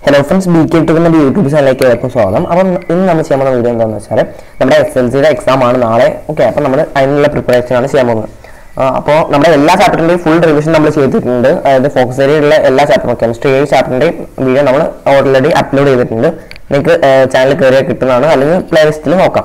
hello friends ബി കെ ടുക്കുന്ന യൂട്യൂബ് ചാനലിലേക്ക് ഏവർക്കും സ്വാഗതം അപ്പം ഇന്ന് നമ്മൾ ചെയ്യാൻ പോകുന്ന വീഡിയോ എന്താണെന്ന് വെച്ചാൽ നമ്മുടെ എസ് എൽ സിയുടെ എക്സാം ആണ് നാളെ ഓക്കെ അപ്പം നമ്മൾ അതിനുള്ള പ്രിപ്പറേഷൻ ആണ് ചെയ്യാൻ പോകുന്നത് അപ്പോൾ നമ്മുടെ എല്ലാ ചാപ്റ്ററിൻ്റെയും ഫുൾ റിവിഷൻ നമ്മൾ ചെയ്തിട്ടുണ്ട് അതായത് ഫോക്കസ് ഏരിയയുള്ള എല്ലാ ചാപ്റ്ററും കെമിസ്ട്രി ഏഴ് ചാപ്റ്ററിൻ്റെയും വീഡിയോ നമ്മൾ ഓൾറെഡി അപ്ലോഡ് ചെയ്തിട്ടുണ്ട് നിങ്ങൾക്ക് ചാനൽ കയറിയാൽ കിട്ടുന്നതാണ് അല്ലെങ്കിൽ പ്ലേലിസ്റ്റിൽ നോക്കാം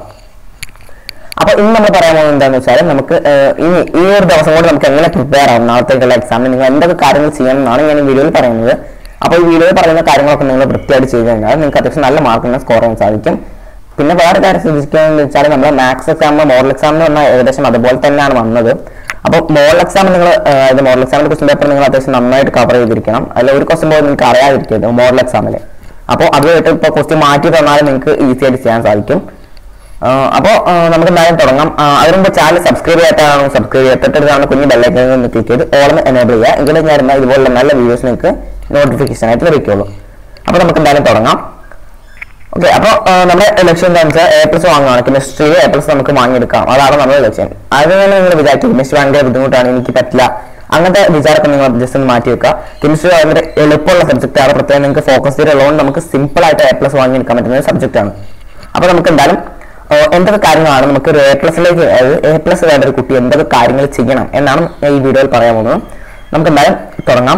അപ്പൊ ഇന്ന് നമ്മൾ പറയാൻ പോകുന്നത് എന്താണെന്ന് വെച്ചാൽ നമുക്ക് ഏഹ്, ഇനി ഈ ഒരു ദിവസം കൊണ്ട് നമുക്ക് എങ്ങനെ പ്രിപ്പയർ ആവും നാളത്തേക്കുള്ള എക്സാമിന് നിങ്ങൾ എന്തൊക്കെ കാര്യങ്ങൾ ചെയ്യണം എന്നാണ് ഞാൻ ഈ വീഡിയോയിൽ പറയുന്നത് അപ്പോൾ ഈ വീഡിയോയിൽ പറയുന്ന കാര്യങ്ങളൊക്കെ നിങ്ങൾ വൃത്തിയായിട്ട് ചെയ്ത് കഴിഞ്ഞാൽ നിങ്ങൾക്ക് അത്യാവശ്യം നല്ല മാർക്ക് തന്നെ സ്കോർ ചെയ്യാൻ സാധിക്കും പിന്നെ വേറെ കാര്യം ശ്രദ്ധിക്കുകയെന്ന് വെച്ചാൽ നമ്മുടെ മാത്സ് എക്സാമിന് മോഡൽ എക്സാമിന് പറഞ്ഞാൽ ഏകദേശം അതുപോലെ തന്നെയാണ് വന്നത് അപ്പോൾ മോഡൽ എക്സാം നിങ്ങൾ ഇത് മോഡൽ എക്സാമിന്റെ ക്വസ്റ്റൻ പേപ്പർ നിങ്ങൾ അത്യാവശ്യം നന്നായിട്ട് കവർ ചെയ്തിരിക്കണം അതിൽ ഒരു ക്വസ്റ്റൻ പോലും നിങ്ങൾക്ക് അറിയാതിരിക്കരുത് മോഡൽ എക്സാമിൽ അപ്പോൾ അതുമായിട്ട് ഇപ്പോൾ ക്വസ്റ്റ്യൻ മാറ്റി തന്നാലും നിങ്ങൾക്ക് ഈസി ആയിട്ട് ചെയ്യാൻ സാധിക്കും അപ്പോൾ നമുക്ക് എന്തായാലും തുടങ്ങാം ആ, അതിന് മുമ്പ് ചാനൽ സബ്സ്ക്രൈബ് ചെയ്യാത്തതാണോ സബ്സ്ക്രൈബ് ചെയ്യാത്തതാണ് കുഞ്ഞ് ബെല്ലൈക്കനിൽ നിന്ന് ക്ലിക്ക് ചെയ്ത് ഓളം എനേബിൾ ചെയ്യുക എങ്കിലും ഞാൻ ഇരുന്ന ഇതുപോലുള്ള നല്ല വീഡിയോസ് നിങ്ങൾക്ക് നോട്ടിഫിക്കേഷൻ ആയിട്ട് ലഭിക്കുള്ളൂ അപ്പോൾ നമുക്ക് എന്തായാലും തുടങ്ങാം ഓക്കെ അപ്പോൾ നമ്മുടെ ലക്ഷ്യം എന്താണെന്ന് വെച്ചാൽ എ പ്ലസ് വാങ്ങുകയാണ് കെമിസ്ട്രിയിൽ എ പ്ലസ് നമുക്ക് വാങ്ങിയെടുക്കാം അതാണ് നമ്മുടെ ലക്ഷ്യം അതിന് നിങ്ങൾ വിചാരിച്ചു കെമിസ്ട്രി ഭയങ്കര ബുദ്ധിമുട്ടാണ് എനിക്ക് പറ്റില്ല അങ്ങനത്തെ വിചാരമൊക്കെ നിങ്ങൾ ജസ്റ്റ് ഒന്ന് മാറ്റി വെക്കുക കെമിസ്ട്രി ഭയങ്കര എളുപ്പമുള്ള സബ്ജക്റ്റ് ആണ് പ്രത്യേകം നിങ്ങൾക്ക് ഫോക്കസ് ചെയ്തുള്ളതുകൊണ്ട് നമുക്ക് സിമ്പിൾ ആയിട്ട് എ പ്ലസ് വാങ്ങിയെടുക്കാൻ പറ്റുന്ന ഒരു സബ്ജക്റ്റ് ആണ് അപ്പോൾ നമുക്ക് എന്തായാലും ഏഹ്, എന്തൊക്കെ കാര്യങ്ങളാണ് നമുക്ക് ഒരു എ പ്ലസിലേക്ക് അതായത് എ പ്ലസ് വേണ്ട ഒരു കുട്ടി എന്തൊക്കെ കാര്യങ്ങൾ ചെയ്യണം എന്നാണ് ഞാൻ ഈ വീഡിയോയിൽ പറയാൻ പോകുന്നത് നമുക്ക് എന്തായാലും തുടങ്ങാം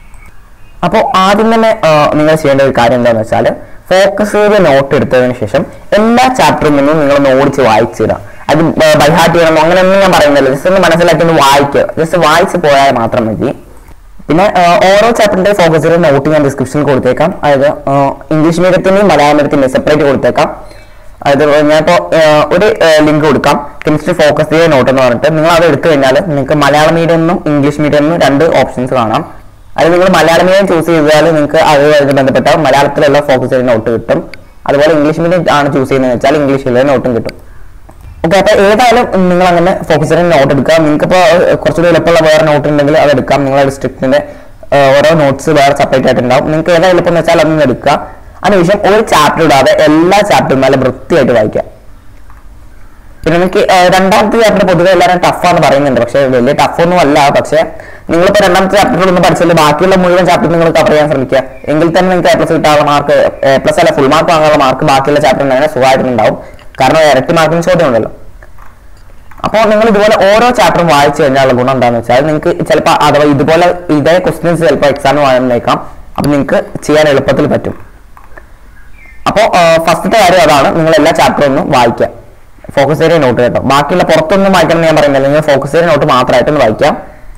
അപ്പോൾ ആദ്യം തന്നെ ആ, നിങ്ങൾ ചെയ്യേണ്ട ഒരു കാര്യം എന്താണെന്ന് വെച്ചാൽ ഫോക്കസ് ചെയ്ത് നോട്ട് എടുത്തതിന് ശേഷം എല്ലാ ചാപ്റ്ററിൽ നിന്നും നിങ്ങൾ ഒന്ന് ഓടിച്ച് വായിച്ചിടുക അത് ബൈഹാർട്ട് ചെയ്യണം അങ്ങനെയൊന്നും ഞാൻ പറയുന്നില്ല ജസ്റ്റ് ഒന്ന് മനസ്സിലാക്കി ഒന്ന് വായിക്കുക ജസ്റ്റ് വായിച്ച് പോയാൽ മാത്രം മതി പിന്നെ ആ, ഓരോ ചാപ്റ്ററിന്റെ ഫോക്കസ് ചെയ്ത് നോട്ട് ഞാൻ ഡിസ്ക്രിപ്ഷനിൽ കൊടുത്തേക്കാം അതായത് ആ, ഇംഗ്ലീഷ് മീഡിയത്തിന്റെയും മലയാളം മീഡിയത്തിന്റെയും സെപ്പറേറ്റ് കൊടുത്തേക്കാം അതായത് ഞാനിപ്പോ ആ, ഒരു ലിങ്ക് കൊടുക്കാം കെമിസ്ട്രി ഫോക്കസ് ചെയ്ത നോട്ട് എന്ന് പറഞ്ഞിട്ട് നിങ്ങൾ അത് എടുത്തു കഴിഞ്ഞാൽ നിങ്ങൾക്ക് മലയാളം മീഡിയം എന്നും ഇംഗ്ലീഷ് മീഡിയം എന്നും രണ്ട് ഓപ്ഷൻസ് കാണാം അത് നിങ്ങൾ മലയാളം മീഡിയം ചൂസ് ചെയ്താൽ നിങ്ങൾക്ക് അതുമായിട്ട് ബന്ധപ്പെട്ട മലയാളത്തിലുള്ള ഫോക്കസ് ചെയ്ത നോട്ട് കിട്ടും അതുപോലെ ഇംഗ്ലീഷ് മീഡിയം ആണ് ചൂസ് ചെയ്യുന്നത് വെച്ചാൽ ഇംഗ്ലീഷിലെ നോട്ടും കിട്ടും ഓക്കെ അപ്പൊ ഏതായാലും നിങ്ങൾ അങ്ങനെ ഫോക്കസ് ചെയ്ത് നോട്ട് എടുക്കുക നിങ്ങൾക്ക് ഇപ്പോൾ കുറച്ചുകൂടി എളുപ്പമുള്ള വേറെ നോട്ട് ഉണ്ടെങ്കിൽ അത് എടുക്കാം നിങ്ങളുടെ ഡിസ്ട്രിക്റ്റിന്റെ ഓരോ നോട്ട്സ് വേറെ സെപ്പറേറ്റ് ആയിട്ട് ഉണ്ടാവും നിങ്ങൾക്ക് ഏതാ എളുപ്പം എന്ന് വെച്ചാൽ അതൊന്നും എടുക്കുക അതിനുശേഷം ഒരു ചാപ്റ്റർ ഇടാതെ എല്ലാ ചാപ്റ്ററും നല്ല വൃത്തിയായിട്ട് വായിക്കുക പിന്നെ എനിക്ക് ഏഹ്, രണ്ടാമത്തെ ചാപ്റ്റർ പൊതുവെ എല്ലാവരും ടഫാന്ന് പറയുന്നുണ്ട് പക്ഷേ വലിയ ടഫൊന്നും അല്ല പക്ഷേ നിങ്ങളിപ്പോൾ രണ്ടാമത്തെ ചാപ്റ്റർ ഒന്ന് പഠിച്ചാൽ ബാക്കിയുള്ള മുഴുവൻ ചാപ്റ്റർ നിങ്ങൾ കവർ ചെയ്യാൻ ശ്രമിക്കുക എങ്കിൽ തന്നെ നിങ്ങൾക്ക് എ പ്ലസ് കിട്ടാനുള്ള മാർക്ക് എ പ്ലസ് അല്ല ഫുൾ മാർക്ക് വാങ്ങാനുള്ള മാർക്ക് ബാക്കിയുള്ള ചാപ്റ്റർ അങ്ങനെ സുഖമായിട്ടുണ്ടാവും കാരണം ഇരട്ടി മാർക്കിന് ചോദ്യം ഉണ്ടല്ലോ അപ്പോൾ നിങ്ങൾ ഇതുപോലെ ഓരോ ചാപ്റ്ററും വായിച്ചു കഴിഞ്ഞാലുള്ള ഗുണം എന്താണെന്ന് വെച്ചാൽ നിങ്ങൾക്ക് ചിലപ്പോൾ അഥവാ ഇതുപോലെ ഇതേ ക്വസ്റ്റ്യൻസ് ചിലപ്പോൾ എക്സാമിന് വന്നേക്കാം അപ്പം നിങ്ങൾക്ക് ചെയ്യാൻ എളുപ്പത്തിൽ പറ്റും അപ്പോൾ ഫസ്റ്റത്തെ കാര്യം അതാണ് നിങ്ങൾ എല്ലാ ചാപ്റ്ററും ഒന്ന് വായിക്കുക ഫോക്കസ് ഏരിയ നോട്ട് കേട്ടോ ബാക്കിയുള്ള പുറത്തൊന്നും വായിക്കണം എന്ന് ഞാൻ പറയുന്നില്ല നിങ്ങൾ ഫോക്കസ് ഏരിയ നോട്ട് മാത്രമായിട്ടൊന്ന് വായിക്കാം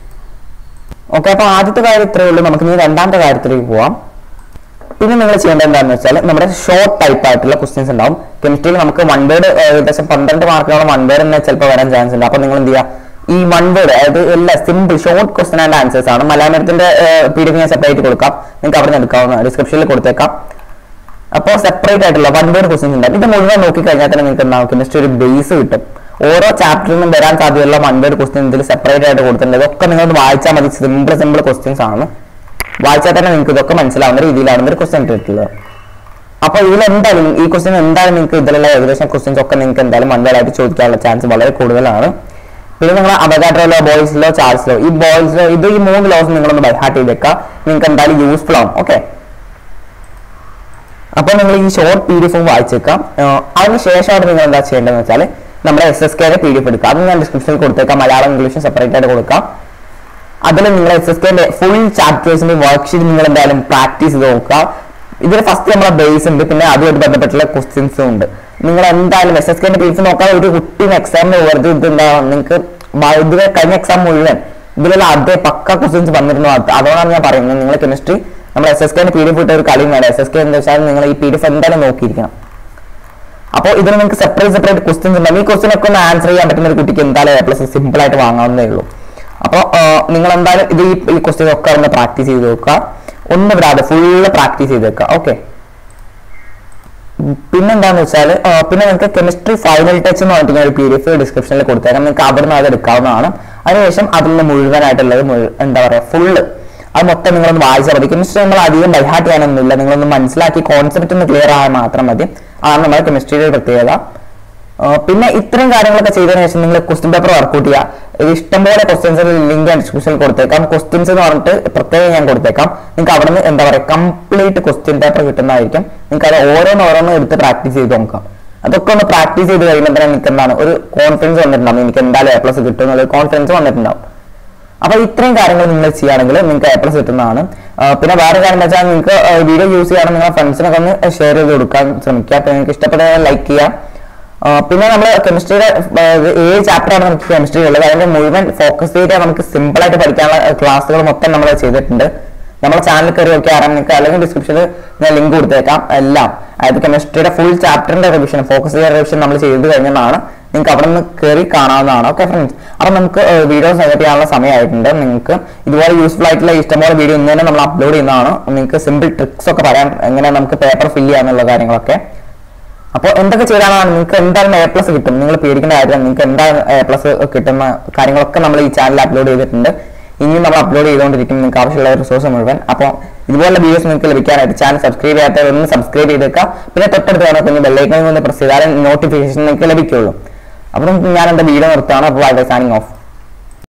ഓക്കെ അപ്പോൾ ആദ്യത്തെ കാര്യം ഇത്രയേ ഉള്ളൂ നമുക്ക് ഇനി രണ്ടാമത്തെ കാര്യത്തിലേക്ക് പോവാം പിന്നെ നിങ്ങൾ ചെയ്യേണ്ടത് എന്താണെന്ന് വെച്ചാൽ നമ്മുടെ ഷോർട്ട് ടൈപ്പ് ആയിട്ടുള്ള ക്വസ്റ്റ്യൻസ് ഉണ്ടാവും കെമിസ്ട്രിയിൽ നമുക്ക് വൺ വേർഡ് ഏകദേശം പന്ത്രണ്ട് മാർക്കോളം വൺ വേർഡ് തന്നെ ചിലപ്പോൾ വരാൻ ചാൻസ് ഉണ്ട് അപ്പോൾ നിങ്ങൾ എന്ത് ചെയ്യുക ഈ വൺ വേർഡ് അതായത് എല്ലാ simple short question and answers ആണ് മലയാളത്തിന്റെ പി ഡി എഫ് ഞാൻ സെപ്പറേറ്റ് കൊടുക്കാം നിങ്ങൾക്ക് അവിടെ നിന്ന് എടുക്കാവുന്ന ഡിസ്ക്രിപ്ഷനിൽ കൊടുത്തേക്കാം അപ്പോൾ സെപ്പറേറ്റ് ആയിട്ടുള്ള വൺ വേർഡ് ക്വസ്റ്റ്യൻസ് ഉണ്ടാവും ഇത് മുഴുവൻ നോക്കി കഴിഞ്ഞാൽ തന്നെ നിങ്ങൾക്ക് എന്താവും കെമിസ്ട്രി ഒരു ബേസ് കിട്ടും ഓരോ ചാപ്റ്ററിൽ നിന്നും വരാൻ സാധ്യതയുള്ള വൺ വേർഡ് ക്വസ്റ്റ്യൻ ഇതിൽ സെപ്പറേറ്റ് ആയിട്ട് കൊടുത്തിട്ടുണ്ട് ഇതൊക്കെ നിങ്ങൾ വായിച്ചാൽ മതി സിമ്പിൾ സിമ്പിൾ ക്വസ്റ്റ്യൻസ് ആണ് വായിച്ചാൽ തന്നെ നിങ്ങൾക്ക് ഇതൊക്കെ മനസ്സിലാവുന്ന രീതിയിലാണ് ഒരു ക്വസ്റ്റ്യൻ ഇട്ടിട്ടുള്ളത് അപ്പൊ ഇതിൽ എന്തായാലും ഈ ക്വസ്റ്റ്യൻ എന്തായാലും നിങ്ങൾക്ക് ഇതിലുള്ള ഏകദേശം ക്വസ്റ്റ്യൻസ് ഒക്കെ നിങ്ങൾക്ക് എന്തായാലും മൺവേളായിട്ട് ചോദിക്കാനുള്ള ചാൻസ് വളരെ കൂടുതലാണ് പിന്നെ നിങ്ങൾ അവഗാട്രോലോ ബോയ്സിലോ ചാർസിലോ ഈ ബോയ്സിലോ ഇത് ഈ മൂന്ന് ലോസ് നിങ്ങളൊന്ന് ബൈഹാർട്ട് ചെയ്തേക്കാം നിങ്ങൾക്ക് എന്തായാലും യൂസ്ഫുൾ ആവും ഓക്കെ അപ്പോൾ നിങ്ങൾ ഈ ഷോർട്ട് പി ഡി എഫും വായിച്ചേക്കാം ആഹ് അതിന് ശേഷമായിട്ട് നിങ്ങൾ എന്താ ചെയ്യേണ്ടതെന്ന് വെച്ചാൽ നമ്മുടെ എസ് എസ് കെയുടെ പി ഡി എഫ് എടുക്കുക അത് ഞാൻ ഡിസ്ക്രിപ്ഷനിൽ കൊടുത്തേക്കാം മലയാളം ഇംഗ്ലീഷും സെപ്പറേറ്റ് ആയിട്ട് കൊടുക്കാം അതിൽ നിങ്ങൾ എസ് എസ് കെന്റെ ഫുൾ ചാപ്റ്റേഴ്സിന്റെ വർക്ക്ഷീറ്റ് നിങ്ങൾ എന്തായാലും പ്രാക്ടീസ് ചെയ്ത് നോക്കുക ഇതിൽ ഫസ്റ്റ് നമ്മളെ ബേസ് ഉണ്ട് പിന്നെ അതുമായിട്ട് ബന്ധപ്പെട്ടുള്ള ക്വസ്റ്റ്യൻസും ഉണ്ട് നിങ്ങൾ എന്തായാലും എസ് എസ് കെന്റെ പി എഫ് നോക്കാതെ ഒരു കുട്ടീനെ എക്സാമിന് വെറുതെ ഇത് ഉണ്ടാവാം നിങ്ങൾക്ക് ഇതിലെ കഴിഞ്ഞ എക്സാം മുഴുവൻ ഇതിലുള്ള അതേ പക്ക ക്വസ്റ്റ്യൻസ് വന്നിരുന്നു അത് അതുകൊണ്ടാണ് ഞാൻ പറയുന്നത് നിങ്ങൾ കെമിസ്ട്രി നമ്മൾ എസ് എസ് കെന്റെ പി ഡി എഫ് ഇട്ട ഒരു കളിയും വേണം എസ് എസ് കെ എന്ന് വെച്ചാൽ നിങ്ങൾ ഈ പി ഡി എഫ് എന്തായാലും നോക്കിയിരിക്കണം അപ്പോൾ ഇതിന് നിങ്ങൾക്ക് സെപ്പറേറ്റ് സെപ്പറേറ്റ് ക്വസ്റ്റ്യൻസ് ഉണ്ടാവും ഈ ക്വസ്റ്റ്യൻ ഒക്കെ ഒന്ന് ആൻസർ ചെയ്യാൻ പറ്റുന്ന ഒരു കുട്ടിക്ക് എന്തായാലും എ പ്ലസ് സിമ്പിൾ ആയിട്ട് വാങ്ങാവുന്നേ ഉള്ളൂ അപ്പോൾ നിങ്ങൾ എന്തായാലും ഇത് ഈ ഈ ക്വസ്റ്റ്യൻ ഒക്കെ ഒന്ന് പ്രാക്ടീസ് ചെയ്ത് വെക്കുക ഒന്ന് വിടാതെ ഫുള്ള് പ്രാക്ടീസ് ചെയ്ത് വെക്കുക ഓക്കെ പിന്നെന്താന്ന് വെച്ചാൽ പിന്നെ നിങ്ങൾക്ക് കെമിസ്ട്രി ഫൈനൽ ടച്ച് എന്ന് പറഞ്ഞിട്ട് ഞാൻ ഒരു പി ഡി എഫ് ഡിസ്ക്രിപ്ഷനിൽ കൊടുത്തേക്കാം നിങ്ങൾക്ക് അവിടെ നിന്ന് അത് എടുക്കാവുന്നതാണ് അതിനുശേഷം അതിൽ നിന്ന് മുഴുവനായിട്ടുള്ളത് മുഴു- എന്താ പറയുക ഫുള്ള് അത് മൊത്തം നിങ്ങളൊന്ന് വായിച്ചാൽ മതി കെമിസ്ട്രി നമ്മൾ അധികം ബൈഹാർട്ട് ചെയ്യാനൊന്നുമില്ല നിങ്ങളൊന്ന് മനസ്സിലാക്കി കോൺസെപ്റ്റ് ഒന്ന് ക്ലിയർ ആയാൽ മാത്രം മതി അതാണ് നമ്മുടെ കെമിസ്ട്രിയുടെ പ്രത്യേകത ആ, പിന്നെ ഇത്രയും കാര്യങ്ങളൊക്കെ ചെയ്തതിനു ശേഷം നിങ്ങൾ ക്വസ്റ്റ്യൻ പേപ്പർ വർക്കൗട്ട് ചെയ്യുക ഇത് ഇഷ്ടംപോലെ ക്വസ്റ്റ്യൻസ് ലിങ്ക് ഡിസ്ക്രിപ്ഷനിൽ കൊടുത്തേക്കാം ക്വസ്റ്റ്യൻസ് എന്ന് പറഞ്ഞിട്ട് പ്രത്യേകം ഞാൻ കൊടുത്തേക്കാം നിങ്ങൾക്ക് അവിടെ നിന്ന് എന്താ പറയുക കംപ്ലീറ്റ് ക്വസ്റ്റ്യൻ പേപ്പർ കിട്ടുന്നതായിരിക്കും നിങ്ങൾക്ക് അത് ഓരോന്ന് ഓരോന്ന് എടുത്ത് പ്രാക്ടീസ് ചെയ്ത് നോക്കാം അതൊക്കെ ഒന്ന് പ്രാക്ടീസ് ചെയ്ത് കഴിയുമ്പോൾ തന്നെ നിങ്ങൾക്ക് എന്താണ് ഒരു കോൺഫിഡൻസ് വന്നിട്ടുണ്ടാവും എനിക്ക് എന്തായാലും എ പ്ലസ് കിട്ടും എന്നുള്ള കോൺഫിഡൻസ് വന്നിട്ടുണ്ടാവും അപ്പൊ ഇത്രയും കാര്യങ്ങൾ നിങ്ങൾ ചെയ്യുകയാണെങ്കിൽ നിങ്ങൾക്ക് എ പ്ലസ് കിട്ടുന്നതാണ് ആ, പിന്നെ വേറെ കാര്യം എന്താ വെച്ചാൽ നിങ്ങൾക്ക് വീഡിയോ യൂസ് ചെയ്യണം നിങ്ങളുടെ ഫ്രണ്ട്സിനൊക്കെ ഒന്ന് ഷെയർ ചെയ്ത് കൊടുക്കാൻ ശ്രമിക്കുക അപ്പൊ നിങ്ങൾക്ക് ഇഷ്ടപ്പെട്ട ലൈക്ക് ചെയ്യുക ആ, പിന്നെ നമ്മൾ കെമിസ്ട്രിയുടെ ഏഴ് ചാപ്റ്ററാണ് നമുക്ക് കെമിസ്ട്രി ഉള്ളത് അതിന്റെ മുഴുവൻ ഫോക്കസ് ചെയ്ത് നമുക്ക് സിമ്പിൾ ആയിട്ട് പഠിക്കാനുള്ള ക്ലാസ്സുകൾ മൊത്തം നമ്മൾ ചെയ്തിട്ടുണ്ട് നമ്മുടെ ചാനൽ കയറി നോക്കി ആരാൻ നിങ്ങൾക്ക് അല്ലെങ്കിൽ ഡിസ്ക്രിപ്ഷനിൽ ഞാൻ ലിങ്ക് കൊടുത്തേക്കാം എല്ലാം അതായത് കെമിസ്ട്രിയുടെ ഫുൾ ചാപ്റ്ററിന്റെ റിവിഷൻ ഫോക്കസ് ചെയ്ത റിവിഷൻ നമ്മൾ ചെയ്ത് കഴിഞ്ഞതാണ് നിങ്ങൾക്ക് അവിടെ നിന്ന് കയറി കാണാവുന്നതാണ് ഓക്കെ ഫ്രണ്ട്സ് അപ്പം നമുക്ക് വീഡിയോ സബ്മിറ്റ് ചെയ്യാനുള്ള സമയമായിട്ടുണ്ട് നിങ്ങൾക്ക് ഇതുപോലെ യൂസ്ഫുൾ ആയിട്ടുള്ള ഇഷ്ടംപോലെ വീഡിയോ ഇന്ന് തന്നെ നമ്മൾ അപ്ലോഡ് ചെയ്യുന്നതാണ് നിങ്ങൾക്ക് സിമ്പിൾ ട്രിക്സ് ഒക്കെ പറയാം എങ്ങനെ നമുക്ക് പേപ്പർ ഫില്ല് ചെയ്യാന്നുള്ള കാര്യങ്ങളൊക്കെ അപ്പോൾ എന്തൊക്കെ ചെയ്താലാണ് നിങ്ങൾക്ക് എന്തായാലും എ പ്ലസ് കിട്ടും നിങ്ങൾ പേടിക്കേണ്ട കാര്യം നിങ്ങൾക്ക് എന്തായാലും എ പ്ലസ് കിട്ടുന്ന കാര്യങ്ങളൊക്കെ നമ്മൾ ഈ ചാനലിൽ അപ്ലോഡ് ചെയ്തിട്ടുണ്ട് ഇനിയും നമ്മൾ അപ്ലോഡ് ചെയ്തുകൊണ്ടിരിക്കും നിങ്ങൾക്ക് ആവശ്യമുള്ള റിസോഴ്സ് മുഴുവൻ അപ്പോൾ ഇതുപോലുള്ള വീഡിയോസ് നിങ്ങൾക്ക് ലഭിക്കാനായിട്ട് ചാനൽ സബ്സ്ക്രൈബ് ചെയ്യാത്തവർ ഒന്ന് സബ്സ്ക്രൈബ് ചെയ്തേക്കാം പിന്നെ തൊട്ടടുത്ത് കാണുന്ന കുഞ്ഞ് ബെല്ലൈക്കണിൽ ഒന്ന് പ്രസ് ചെയ്താലേ നോട്ടിഫിക്കേഷൻ നിങ്ങൾക്ക് ലഭിക്കുള്ളൂ അപ്പം ഞാൻ എൻ്റെ വീഡിയോ നിർത്താണ് അപ്പോൾ വളരെ സാനിങ് ഓഫ്